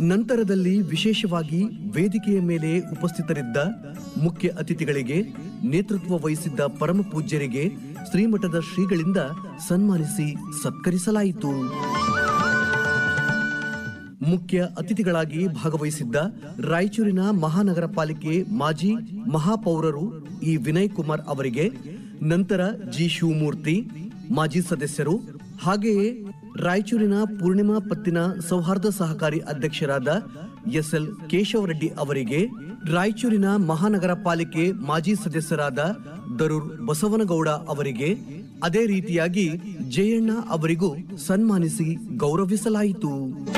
ನಂತರದಲ್ಲಿ ವಿಶೇಷವಾಗಿ ವೇದಿಕೆಯ ಮೇಲೆ ಉಪಸ್ಥಿತರಿದ್ದ ಮುಖ್ಯ ಅತಿಥಿಗಳಿಗೆ ನೇತೃತ್ವ ವಹಿಸಿದ್ದ ಪರಮ ಪೂಜ್ಯರಿಗೆ ಶ್ರೀಮಠದ ಶ್ರೀಗಳಿಂದ ಸನ್ಮಾನಿಸಿ ಸತ್ಕರಿಸಲಾಯಿತು ಮುಖ್ಯ ಅತಿಥಿಗಳಾಗಿ ಭಾಗವಹಿಸಿದ್ದ ರಾಯಚೂರಿನ ಮಹಾನಗರ ಪಾಲಿಕೆ ಮಾಜಿ ಮಹಾಪೌರರು ಇ ವಿನಯ್ ಕುಮಾರ್ ಅವರಿಗೆ ನಂತರ ಜಿ ಶಿವಮೂರ್ತಿ ಮಾಜಿ ಸದಸ್ಯರು ಹಾಗೆಯೇ ರಾಯಚೂರಿನ ಪೂರ್ಣಿಮಾ ಪತ್ತಿನ ಸೌಹಾರ್ದ ಸಹಕಾರಿ ಅಧ್ಯಕ್ಷರಾದ ಎಸ್ಎಲ್ ಕೇಶವರೆಡ್ಡಿ ಅವರಿಗೆ ರಾಯಚೂರಿನ ಮಹಾನಗರ ಪಾಲಿಕೆ ಮಾಜಿ ಸದಸ್ಯರಾದ ದರೂರ್ ಬಸವನಗೌಡ ಅವರಿಗೆ ಅದೇ ರೀತಿಯಾಗಿ ಜಯಣ್ಣ ಅವರಿಗೂ ಸನ್ಮಾನಿಸಿ ಗೌರವಿಸಲಾಯಿತು